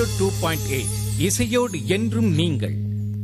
Zero two point eight இசையோடு என்றும் நீங்கள்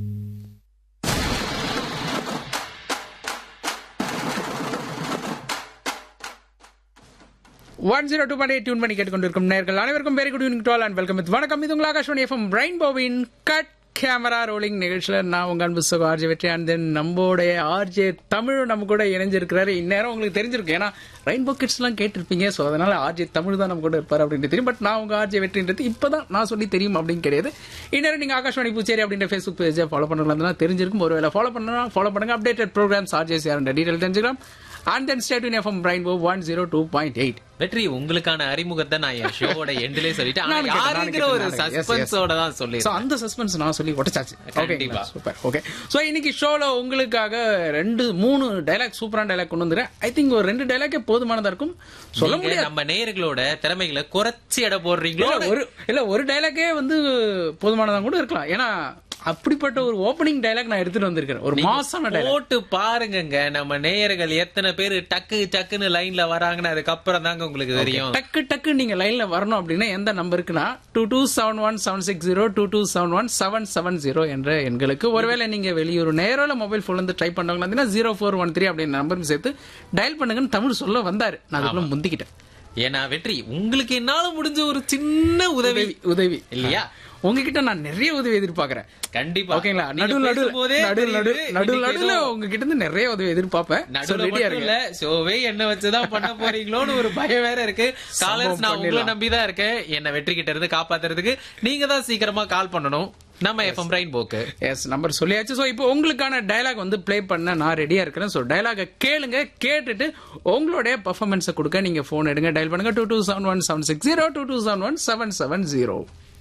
one zero two point tune பண்ணி கேட்டுக்கொண்டிருக்கும் நேர்கள் அனைவருக்கும் very good evening dwell and welcome with வணக்கம் இது உங்கள் ஆகாஷ்வாணி எஃப்எம் ரெயின்போவின் கட் கேமரா ரோலிங் நிகழ்ச்சியில் நான் உங்க அன்பு சகோ ஆர்ஜே வெற்றி அண்ட் தென் நம்மளுடைய ஆர்ஜே தமிழ் நம்ம கூட இணைஞ்சிருக்கிறாரு இந்நேரம் உங்களுக்கு தெரிஞ்சிருக்கும் ஏன்னா ரெயின்போ கிட்ஸ்லாம் கேட்டிருப்பீங்க ஸோ அதனால ஆர்ஜே தமிழ் தான் நம்ம கூட இருப்பார் அப்படின்னு தெரியும் பட் நான் உங்க ஆர்ஜே வெற்றின்றது இப்பதான் நான் சொல்லி தெரியும் அப்படின்னு கிடையாது இந்நேரம் நீங்க ஆகாஷ்வாணி பூச்சேரி அப்படின்ற ஃபேஸ்புக் பேஜை ஃபாலோ பண்ணலாம் தெரிஞ்சிருக்கும் ஒருவேளை ஃபாலோ பண்ணலாம் ஃபாலோ பண்ணுங்க அப்டேட்டட் ப்ரோக்ராம்ஸ் ஆர்ஜேஸ் யாருன்ற டீடைல் தெரிஞ்சுக்கலாம் and then stayed in FM rainbow one zero two point eight வெற்றி உங்களுக்கான அறிமுகத்தை நான் என் ஷோவோட எண்ட்லயே சொல்லிட்டேன் ஆனா நானும் கேட்டேன், யாருங்கிற நானும் ஒரு கேட்டேன், yes, yes. சஸ்பென்ஸோட தான் சொல்லி சோ அந்த சஸ்பென்ஸ் நான் சொல்லி உடைச்சாச்சு கண்டிப்பா. சூப்பர் ஓகே சோ இன்னைக்கு ஷோல உங்களுக்காக ரெண்டு மூணு டைலாக் சூப்பரான டைலாக் கொண்டு வந்துறேன் ஐ திங்க் ஒரு ரெண்டு டைலாக்கே போதுமானதா இருக்கும் சொல்ல நீங்க முடியாது நம்ம நேயர்களோட திறமைகளை குறைச்சி எடை போடுறீங்களோ இல்ல, ஒரு இல்ல ஒரு டைலாக்கே வந்து போதுமானதா கூட இருக்கலாம் ஏன்னா அப்படிப்பட்ட ஒரு ஓப்பனிங் டைலாக் நான் எடுத்துட்டு வந்திருக்கேன் ஒரு மாசான டைலாக் போட்டு பாருங்கங்க நம்ம நேயர்கள் எத்தனை பேர் டக்கு டக்குன்னு லைன்ல வராங்கன்னு அதுக்கப்புறம் தாங்க உங்களுக்கு தெரியும் டக்கு டக்கு நீங்க லைன்ல வரணும் அப்படின்னா எந்த நம்பருக்குன்னா two two seven one seven six zero two two seven one seven seven zero என்ற எண்களுக்கு ஒருவேளை நீங்க வெளியூர் நேரில் மொபைல் போன்ல இருந்து ட்ரை பண்ணவங்க ஜீரோ ஃபோர் ஒன் த்ரீ அப்படின்னு நம்பருக்கு சேர்த்து டயல் பண்ணுங்கன்னு தமிழ் சொல்ல வந்தாரு நான் அதுக்குள்ள முந்திக்கிட்டேன் ஏன்னா வெற்றி உங்களுக்கு என்னால முடிஞ்ச ஒரு சின்ன உதவி உதவி உதவி இல்லையா உங்ககிட்ட நான் நிறைய உதவி எதிர்பார்க்கறேன் கண்டிப்பா ஓகேங்களா நீங்க நடுவில் நடுவில் பேசும்போதே நடுவில் நடுவில் தெரியுது, நடுவில் இன்னைக்கு நடுவில் ஏதோ உங்ககிட்ட இருந்து நிறைய உதவி எதிர்பார்ப்பேன் So, நடுவுல ready-ஆ மட்டும் இருங்க. இல்ல ஷோவே என்ன வச்சுதான் பண்ண போறீங்களோன்னு ஒரு பயம் வேற இருக்கு காலர்ஸ் நான் உங்களை பண்ணிடலாம். நம்பிதான் இருக்கேன் என்ன வெற்றி கிட்ட இருந்து காப்பாத்துறதுக்கு நீங்க தான் சீக்கிரமா கால் பண்ணணும் நம்ம எஃப்எம் ரெயின் போக்கு எஸ் நம்பர் சொல்லியாச்சு ஸோ இப்போ உங்களுக்கான டயலாக் வந்து ப்ளே பண்ண நான் ரெடியா இருக்கிறேன் ஸோ டயலாக கேளுங்க கேட்டுட்டு உங்களுடைய பர்ஃபார்மன்ஸை கொடுக்க நீங்க ஃபோன் எடுங்க டயல் பண்ணுங்க two two seven one seven six zero two two seven one seven seven zero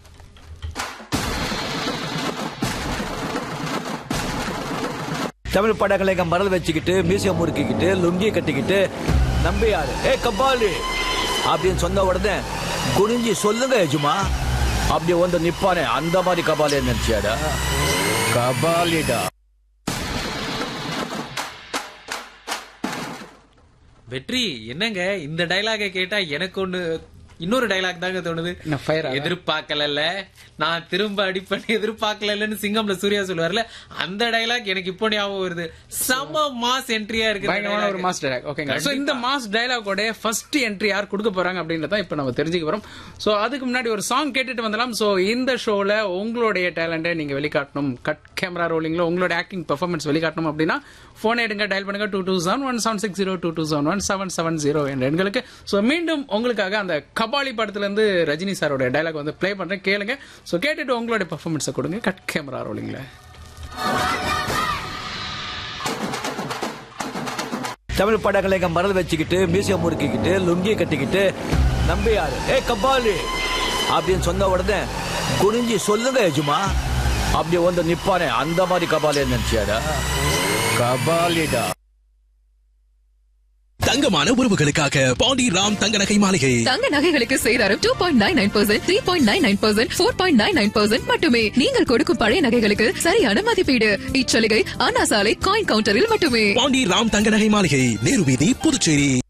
Tamil படங்களை இங்க மரல் வச்சுக்கிட்டு மியூசியம் முறுக்கிக்கிட்டு லுங்கி கட்டிக்கிட்டு நம்பியாரு ஏ கபாலி அப்படின்னு சொன்ன உடனே குனிஞ்சி சொல்லுங்க எஜுமா அப்படி வந்து நிப்பானே அந்த மாதிரி கபாலி நினைச்சியாடா கபாலிடா வெற்றி என்னங்க இந்த டைலாக கேட்டா எனக்கு ஒண்ணு இன்னொரு டைலாக் தாங்க தோணுது என்ன ஃபயர் எதிர்பார்க்கல நான் திரும்ப அடிப்பேன் எதிர்பார்க்கலன்னு சிங்கம்ல சூர்யா சொல்லுவார்ல அந்த டைலாக் எனக்கு இப்போ ஞாபகம் வருது செம மாஸ் என்ட்ரியா இருக்கு இந்த பயங்கரமான ஒரு dialogue. மாஸ் டைலாக் ஓகேங்க ஸோ இந்த மாஸ் டைலாகோட ஃபர்ஸ்ட் என்ட்ரி யார் கொடுக்க போறாங்க அப்படின்றத இப்போ நம்ம தெரிஞ்சுக்க போறோம் ஸோ அதுக்கு முன்னாடி ஒரு சாங் கேட்டுட்டு வந்துடலாம் ஸோ இந்த ஷோல உங்களுடைய டேலண்ட்டை நீங்க வெளிக்காட்டணும் கட் கேமரா ரோலிங்ல உங்களோட ஆக்டிங் பெர்ஃபார்மன்ஸ் வெளிக்காட்டணும் அப்படின்னா போன் எடுங்க டயல் பண்ணுங்க two two seven one seven six zero two two seven one seven seven zero என்ற எண்களுக்கு ஸோ மீண்டும் உங்களுக்காக அந்த கபாலி படத்துல இருந்து ரஜினி சாரோட டைலாக் வந்து ப்ளே பண்றேன் கேளுங்க ஸோ கேட்டுட்டு உங்களுடைய பெர்ஃபார்மன்ஸை கொடுங்க கட் கேமரா ரோலிங்ல தமிழ் படங்களை இங்க மரல் வச்சுக்கிட்டு மியூசியம் முறுக்கிக்கிட்டு லுங்கி கட்டிக்கிட்டு நம்பியாரு ஏ கபாலி அப்படின்னு சொன்ன உடனே குனிஞ்சி சொல்லுங்க எஜுமா அப்படி வந்து நிப்பானே அந்த மாதிரி கபாலி நினைச்சியாடா கபாலிடா தங்கமான உறவுகளுக்காக பாண்டி ராம் தங்க நகை மாளிகை தங்க நகைகளுக்கு சேதாரம் two point nine nine percent three point nine nine percent four point nine nine percent மட்டுமே நீங்கள் கொடுக்கும் பழைய நகைகளுக்கு சரியான மதிப்பீடு இச்சலுகை அண்ணா சாலை காயின் கவுண்டரில் மட்டுமே பாண்டி ராம் தங்க நகை மாளிகை நேரு வீதி புதுச்சேரி